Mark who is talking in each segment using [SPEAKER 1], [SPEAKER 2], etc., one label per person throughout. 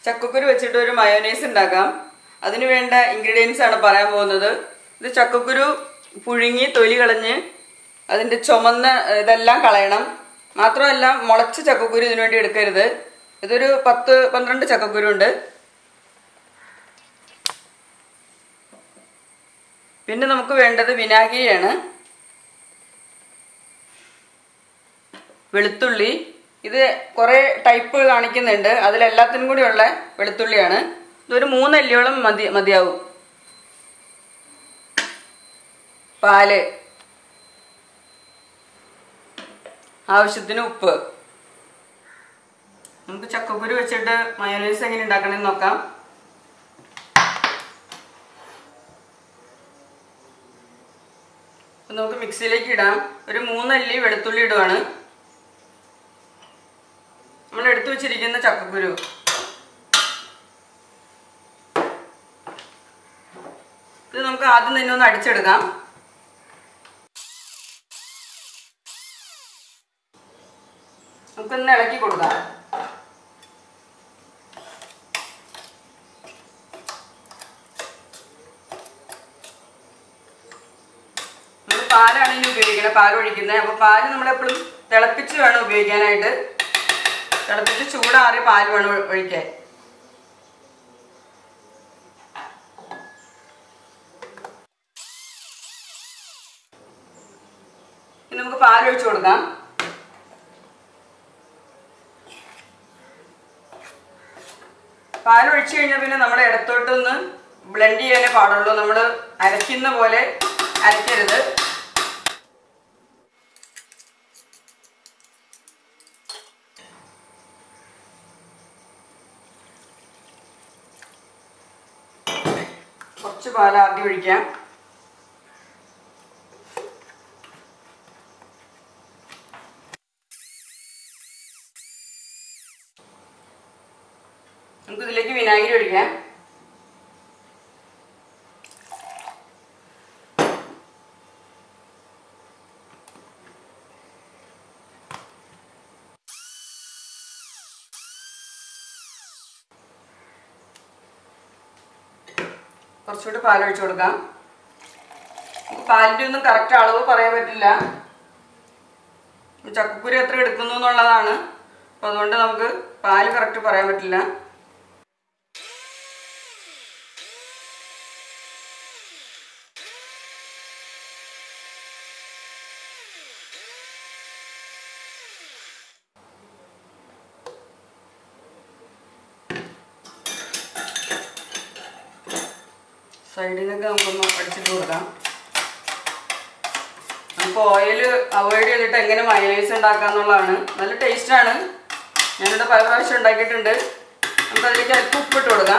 [SPEAKER 1] ചക്കക്കുരു വെച്ചിട്ട് ഒരു മയോനൈസ് ഉണ്ടാക്കാം അതിന് വേണ്ട ഇൻഗ്രീഡിയൻസ് ആണ് പറയാൻ പോകുന്നത് ഇത് ചക്കക്കുരു പുഴുങ്ങി തൊലി കളഞ്ഞ് അതിൻ്റെ ചുമന്ന ഇതെല്ലാം കളയണം മാത്രമല്ല മുളച്ച ചക്കക്കുരു ഇതിനു വേണ്ടി എടുക്കരുത് ഇതൊരു പത്ത് പന്ത്രണ്ട് ചക്കക്കുരു ഉണ്ട് പിന്നെ നമുക്ക് വേണ്ടത് വിനാഗിരിയാണ് വെളുത്തുള്ളി ഇത് കുറേ ടൈപ്പ് കാണിക്കുന്നുണ്ട് അതിലെല്ലാത്തിനും കൂടിയുള്ള വെളുത്തുള്ളിയാണ് ഇതൊരു മൂന്നല്ലിയോളം മതി മതിയാവും പാല് ആവശ്യത്തിന് ഉപ്പ് നമുക്ക് ചക്കക്കുരു വെച്ചിട്ട് മയോനൈസ് എങ്ങനെ ഉണ്ടാക്കണമെന്ന് നോക്കാം അപ്പൊ നമുക്ക് മിക്സിയിലേക്ക് ഇടാം ഒരു മൂന്നല്ലി വെളുത്തുള്ളി ഇടുവാണ് നമ്മൾ എടുത്തു വെച്ചിരിക്കുന്ന ചക്കക്കുരു ഇത് നമുക്ക് ആദ്യം തന്നെ ഒന്ന് അടിച്ചെടുക്കാം നമുക്കൊന്ന് ഇളക്കി കൊടുക്കാം നമ്മൾ പാലാണ് ഇനി ഉപയോഗിക്കുന്നത് പാൽ ഒഴിക്കുന്നത് അപ്പോൾ പാല് നമ്മളെപ്പോഴും തിളപ്പിച്ച് വേണം ഉപയോഗിക്കാനായിട്ട് തിളപ്പിച്ച് ചൂടാറി പാൽ വേണം ഒ- ഒഴിക്കാൻ ഇനി നമുക്ക് പാൽ ഒഴിച്ചു കൊടുക്കാം പാൽ ഒഴിച്ചു കഴിഞ്ഞാൽ പിന്നെ നമ്മൾ ഇടത്തോട്ടൊന്ന് ബ്ലെൻഡ് ചെയ്യാനേ പാടുള്ളൂ നമ്മൾ അരയ്ക്കുന്ന പോലെ അരയ്ക്കരുത് കുറച്ച് പാൽ ആദ്യം ഒഴിക്കാം നമുക്ക് ഇതിലേക്ക് വിനാഗിരി ഒഴിക്കാം കുറച്ചുകൂടി പാൽ ഒഴിച്ചു കൊടുക്കാം നമുക്ക് പാലിൻ്റെ ഒന്നും കറക്റ്റ് അളവ് പറയാൻ പറ്റില്ല ചക്കക്കുരു എത്ര എടുക്കുന്നു എന്നുള്ളതാണ് അപ്പോൾ അതുകൊണ്ട് നമുക്ക് പാല് കറക്റ്റ് പറയാൻ പറ്റില്ല സൈഡിൽ നിന്നൊക്കെ നമുക്കൊന്ന് അടിച്ചിട്ട് കൊടുക്കാം നമുക്ക് ഓയിൽ അവോയ്ഡ് ചെയ്തിട്ട് എങ്ങനെ മയനൈസ് ഉണ്ടാക്കുക എന്നുള്ളതാണ് നല്ല ടേസ്റ്റാണ് ഞാനിവിടെ പല പ്രാവശ്യം ഉണ്ടാക്കിയിട്ടുണ്ട് നമുക്ക് അതിലേക്ക് അല്പം ഉപ്പിട്ട് കൊടുക്കാം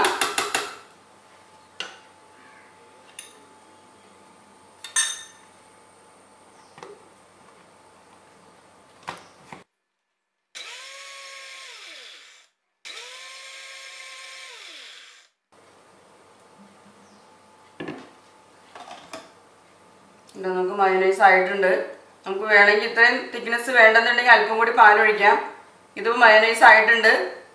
[SPEAKER 1] ഇത് നമുക്ക് മയോനൈസ് ആയിട്ടുണ്ട് നമുക്ക് വേണമെങ്കിൽ ഇത്രയും തിക്നെസ് വേണ്ടെന്നുണ്ടെങ്കിൽ അല്പം കൂടി പാലൊഴിക്കാം ഇത് മയോനൈസ് ആയിട്ടുണ്ട്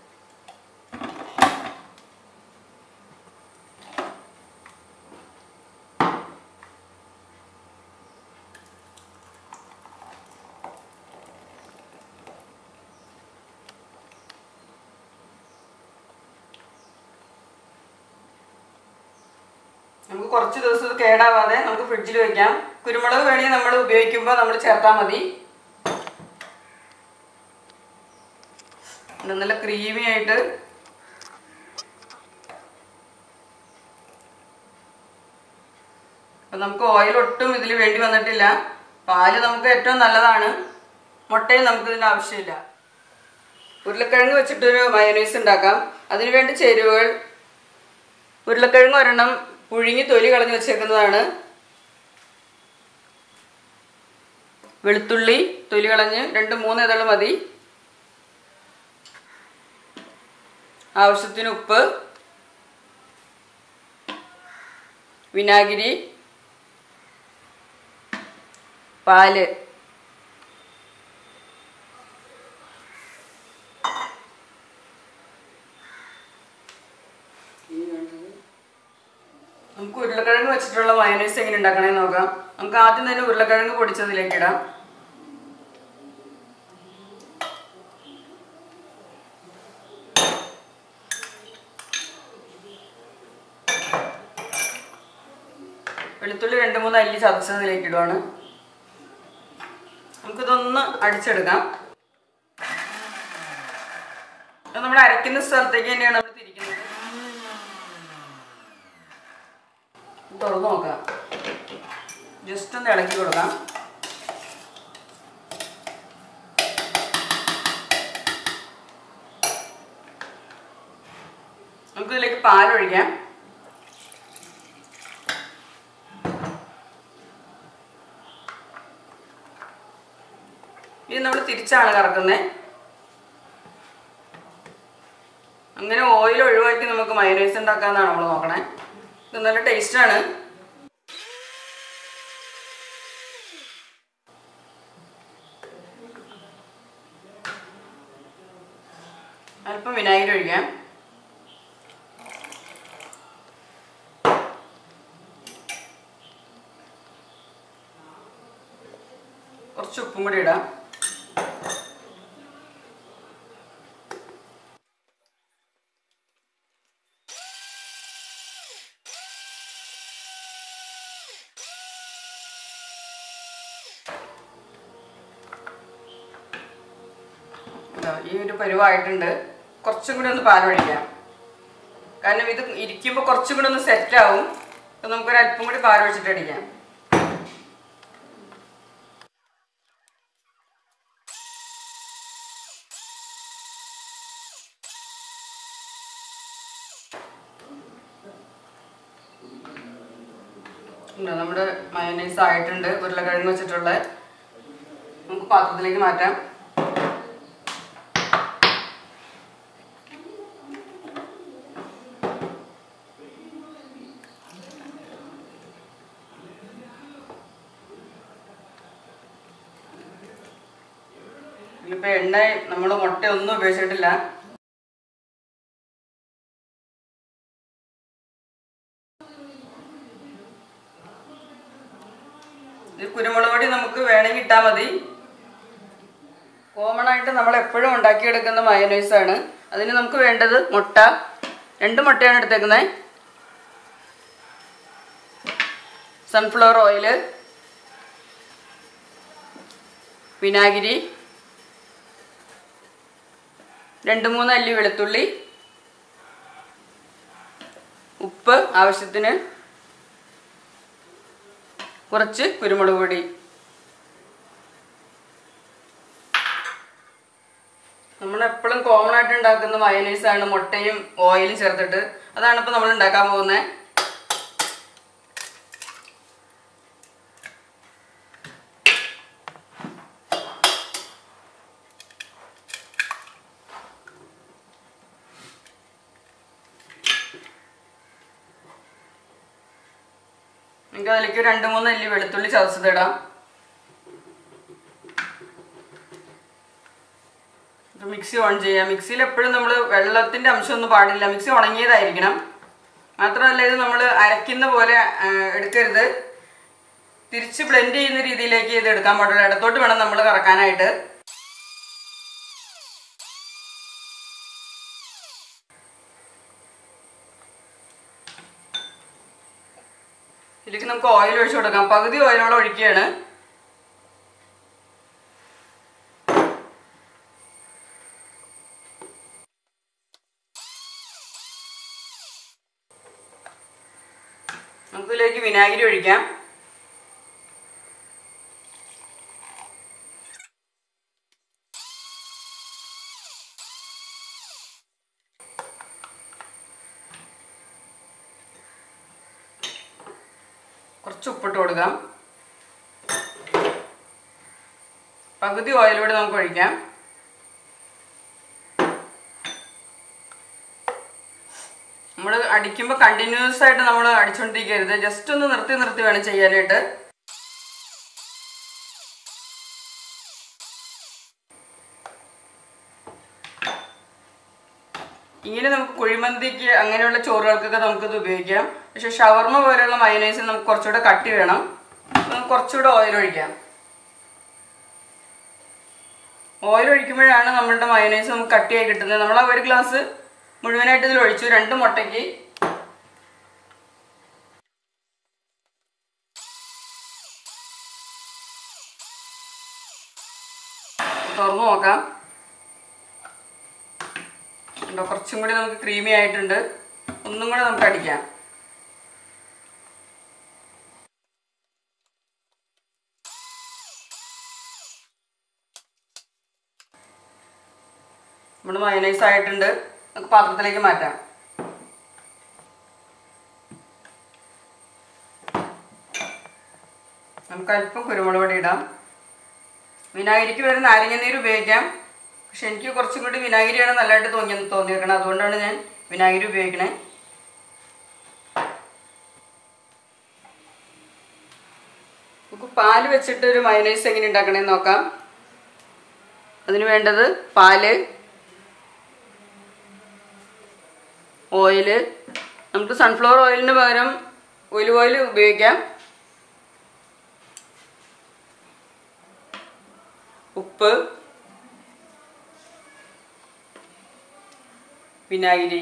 [SPEAKER 1] നമുക്ക് കുറച്ച് ദിവസം ഇത് കേടാവാതെ നമുക്ക് ഫ്രിഡ്ജിൽ വെക്കാം കുരുമുളക് വേണമെങ്കിൽ നമ്മൾ ഉപയോഗിക്കുമ്പോൾ നമ്മൾ ചേർത്താൽ മതി ഇത് നല്ല ക്രീമി ആയിട്ട് അപ്പം നമുക്ക് ഓയിൽ ഒട്ടും ഇതിൽ വേണ്ടി വന്നിട്ടില്ല പാല് നമുക്ക് ഏറ്റവും നല്ലതാണ് മുട്ടയും നമുക്ക് ഇതിന് ആവശ്യമില്ല ഉരുളക്കിഴങ്ങ് വെച്ചിട്ടൊരു മയോനൈസ് ഉണ്ടാക്കാം അതിനു വേണ്ടി ചേരുവകൾ ഉരുളക്കിഴങ്ങ് ഒരെണ്ണം പുഴുങ്ങി തൊലി കളഞ്ഞ് വെച്ചേക്കുന്നതാണ് വെളുത്തുള്ളി തൊലി കളഞ്ഞ് രണ്ട് മൂന്ന് ഇതള് മതി ആവശ്യത്തിന് ഉപ്പ് വിനാഗിരി പാല് നമുക്ക് ഉരുളക്കിഴങ്ങ് വെച്ചിട്ടുള്ള മയോനൈസ് എങ്ങനെ ഉണ്ടാക്കണമെന്ന് നോക്കാം നമുക്ക് ആദ്യം തന്നെ ഉരുളക്കിഴങ്ങ് പൊടിച്ചതിലേക്ക് ഇടാം വെളുത്തുള്ളി രണ്ട് മൂന്ന് അല്ലി ചതച്ചതിലേക്ക് ഇടുവാണ് നമുക്കിതൊന്ന് അടിച്ചെടുക്കാം ഇത് നമ്മൾ അരയ്ക്കുന്ന സ്ഥലത്തേക്ക് തന്നെയാണ് നമ്മൾ തിരിക്കുന്നത് തുറന്നു നോക്കാം ജസ്റ്റ് ഒന്ന് ഇളക്കി കൊടുക്കാം നമുക്കിതിലേക്ക് പാലൊഴിക്കാം ഇത് നമ്മൾ തിരിച്ചാണ് കറക്കുന്നത് അങ്ങനെ ഓയിൽ ഒഴിവാക്കി നമുക്ക് മയോനൈസ് ഉണ്ടാക്കാന്നാണ് നമ്മൾ നോക്കണേ ഇത് നല്ല ടേസ്റ്റാണ് അല്പം വിനാഗിരി ഒഴിക്കാം കുറച്ച് ഉപ്പും കൂടി ഇടാം ഇതാ, ഈ ഒരു പരുവായിട്ടുണ്ട് കുറച്ചും കൂടി ഒന്ന് പാലൊഴിക്കാം കാരണം ഇത് ഇരിക്കുമ്പോൾ കുറച്ചും കൂടി ഒന്ന് സെറ്റ് ആവും അപ്പം നമുക്കൊരു അല്പം കൂടി പാലൊഴിച്ചിട്ട് അടിക്കാം ഉണ്ട്, നമ്മുടെ മയനൈസ് ആയിട്ടുണ്ട് ഉരുളക്കിഴങ്ങ് വെച്ചിട്ടുള്ള നമുക്ക് പാത്രത്തിലേക്ക് മാറ്റാം ഇതിലിപ്പോ എണ്ണ നമ്മൾ മുട്ട ഒന്നും ഉപയോഗിച്ചിട്ടില്ല ഇത് കുരുമുളക് പൊടി നമുക്ക് വേണമെങ്കിൽ ഇട്ടാൽ മതി കോമൺ ആയിട്ട് നമ്മൾ എപ്പോഴും ഉണ്ടാക്കിയെടുക്കുന്ന മയോനൈസ് ആണ് അതിന് നമുക്ക് വേണ്ടത് മുട്ട രണ്ട് മുട്ടയാണ് എടുത്തേക്കുന്നത് സൺഫ്ലവർ ഓയില് വിനാഗിരി രണ്ട് മൂന്ന് അല്ലി വെളുത്തുള്ളി ഉപ്പ് ആവശ്യത്തിന് കുറച്ച് കുരുമുളക് പൊടി നമ്മൾ എപ്പോഴും കോമൺ ആയിട്ട് ഉണ്ടാക്കുന്ന മയോനൈസ് ആണ് മുട്ടയും ഓയിലും ചേർത്തിട്ട് അതാണ് ഇപ്പൊ നമ്മൾ ഉണ്ടാക്കാൻ പോകുന്നത് നമുക്ക് അതിലേക്ക് രണ്ട് മൂന്ന് അല്ലി വെളുത്തുള്ളി ചതച്ചതിടാം ഇപ്പൊ മിക്സി ഓൺ ചെയ്യാം മിക്സിയിൽ എപ്പോഴും നമ്മൾ വെള്ളത്തിന്റെ അംശമൊന്നും പാടില്ല മിക്സി ഉണങ്ങിയതായിരിക്കണം മാത്രമല്ല ഇത് നമ്മൾ അരയ്ക്കുന്ന പോലെ ആ, എടുക്കരുത് തിരിച്ച് ബ്ലെൻഡ് ചെയ്യുന്ന രീതിയിലേക്ക് ഇത് എടുക്കാൻ പാടില്ല ഇടത്തോട്ട് വേണം നമ്മൾ കറക്കാനായിട്ട് ഇതിലേക്ക് നമുക്ക് ഓയിൽ ഒഴിച്ചു കൊടുക്കാം പകുതി ഓയിലോളം ഒഴിക്കുകയാണ് നമുക്ക് ഇതിലേക്ക് വിനാഗിരി ഒഴിക്കാം കുറച്ച് ഉപ്പിട്ട് കൊടുക്കാം പകുതി ഓയിലൂടെ നമുക്ക് ഒഴിക്കാം നമ്മൾ അടിക്കുമ്പോൾ കണ്ടിന്യൂസ് ആയിട്ട് നമ്മൾ അടിച്ചുകൊണ്ടിരിക്കരുത് ജസ്റ്റ് ഒന്ന് നിർത്തി നിർത്തി വേണം ചെയ്യാനായിട്ട് ഇങ്ങനെ നമുക്ക് കുഴിമന്തിക്ക് അങ്ങനെയുള്ള ചോറുകൾക്കൊക്കെ നമുക്കിത് ഉപയോഗിക്കാം പക്ഷെ ഷവർമ പോലെയുള്ള മയനൈസിന് നമുക്ക് കുറച്ചുകൂടെ കട്ടി വേണം അപ്പൊ നമുക്ക് കുറച്ചുകൂടെ ഓയിൽ ഒഴിക്കാം ഓയിൽ ഒഴിക്കുമ്പോഴാണ് നമ്മളുടെ മയനൈസ് നമുക്ക് കട്ടിയായി കിട്ടുന്നത് നമ്മൾ ആ ഒരു ഗ്ലാസ് മുഴുവനായിട്ട് ഇതിൽ ഒഴിച്ചു രണ്ട് മുട്ടയ്ക്ക് തുറന്നു നോക്കാം ഉണ്ടോ കുറച്ചും കൂടി നമുക്ക് ക്രീമി ആയിട്ടുണ്ട് ഒന്നും കൂടെ നമുക്ക് അടിക്കാം നമ്മുടെ മയനൈസ് ആയിട്ടുണ്ട് നമുക്ക് പാത്രത്തിലേക്ക് മാറ്റാം നമുക്ക് അല്പം കുരുമുളക് പൊടി ഇടാം വിനാഗിരിക്ക് വരെ നാരങ്ങ ഉപയോഗിക്കാം പക്ഷെ എനിക്ക് കുറച്ചും കൂടി വിനാഗിരിയാണ് നല്ലതായിട്ട് തോന്നി തോന്നിയേക്കണം അതുകൊണ്ടാണ് ഞാൻ വിനാഗിരി ഉപയോഗിക്കണേ നമുക്ക് പാല് വെച്ചിട്ട് ഒരു മയനൈസ് എങ്ങനെ ഉണ്ടാക്കണേന്ന് നോക്കാം അതിന് വേണ്ടത് പാല് ഓയില് നമുക്ക് സൺഫ്ലവർ ഓയിലിന് പകരം ഒലിവ് ഓയിൽ ഉപയോഗിക്കാം ഉപ്പ് വിനാഗിരി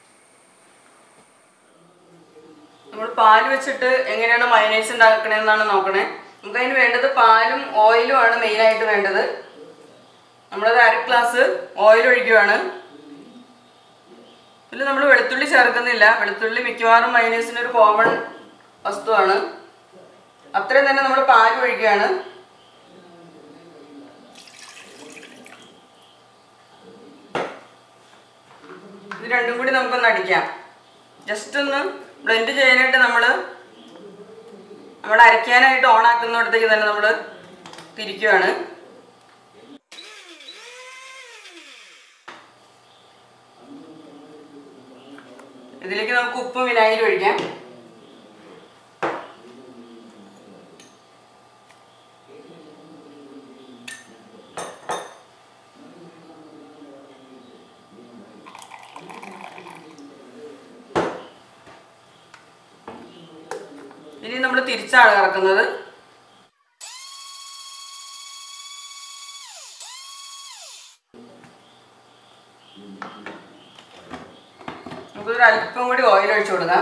[SPEAKER 1] നമ്മൾ പാല് വെച്ചിട്ട് എങ്ങനെയാണ് മയനൈസ് ഉണ്ടാക്കണേന്നാണ് നോക്കണേ നമുക്ക് അതിന് വേണ്ടത് പാലും ഓയിലും ആണ് മെയിനായിട്ട് വേണ്ടത് നമ്മളത് അര ഗ്ലാസ് ഓയിൽ ഒഴിക്കുവാണ് ഇതിൽ നമ്മൾ വെളുത്തുള്ളി ചേർക്കുന്നില്ല വെളുത്തുള്ളി മിക്കവാറും മയനൈസിന് ഒരു കോമൺ വസ്തുവാണ് അത്രയും തന്നെ നമ്മൾ പാൽ ഒഴിക്കുകയാണ് ഇത് രണ്ടും കൂടി നമുക്കൊന്ന് അടിക്കാം ജസ്റ്റ് ഒന്ന് ബ്ലെൻഡ് ചെയ്യാനായിട്ട് നമ്മൾ നമ്മൾ അരയ്ക്കാനായിട്ട് ഓൺ ആക്കുന്നിടത്തേക്ക് തന്നെ നമ്മൾ തിരിക്കുവാണ് ഇതിലേക്ക് നമുക്ക് ഉപ്പും വിനാഗിരി ഒഴിക്കാം ഇനി നമ്മൾ തിരിച്ചാണ് കറക്കുന്നത് നമുക്കൊരു അല്പം കൂടി ഓയിൽ ഒഴിച്ചു കൊടുക്കാം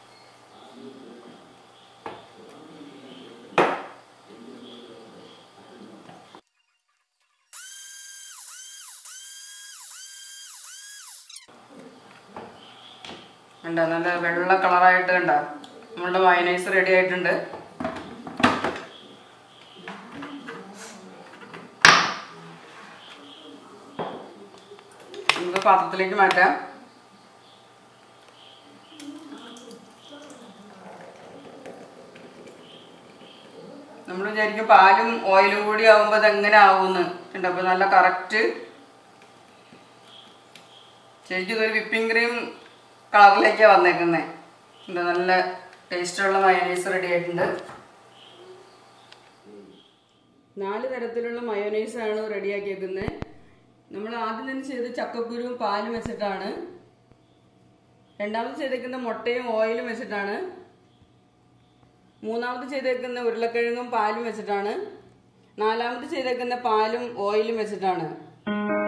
[SPEAKER 1] കണ്ടോ നല്ല വെള്ള കളറായിട്ട് കണ്ടോ നമ്മളുടെ മയനൈസ് റെഡി ആയിട്ടുണ്ട് നമുക്ക് പാത്രത്തിലേക്ക് മാറ്റാം നമ്മൾ വിചാരിക്കും പാലും ഓയിലും കൂടി ആവുമ്പോൾ അത് എങ്ങനെ ആവുമെന്ന് ഉണ്ട് അപ്പോൾ നല്ല കറക്റ്റ് ശരിക്കും ഇതൊരു വിപ്പിംഗ് ക്രീം കളറിലേക്കാണ് വന്നേക്കുന്നത് ഉണ്ട് നല്ല ടേസ്റ്റുള്ള മയോനൈസ് റെഡി ആയിട്ടുണ്ട് നാല് തരത്തിലുള്ള മയോനൈസ് ആണ് റെഡിയാക്കിയേക്കുന്നത് നമ്മൾ ആദ്യം തന്നെ ചെയ്ത് ചക്കക്കുരുവും പാലും വെച്ചിട്ടാണ് രണ്ടാമത് ചെയ്തേക്കുന്ന മുട്ടയും ഓയിലും വെച്ചിട്ടാണ് മൂന്നാമത് ചെയ്തേക്കുന്ന ഉരുളക്കിഴങ്ങും പാലും വെച്ചിട്ടാണ് നാലാമത് ചെയ്തേക്കുന്ന പാലും ഓയിലും വെച്ചിട്ടാണ്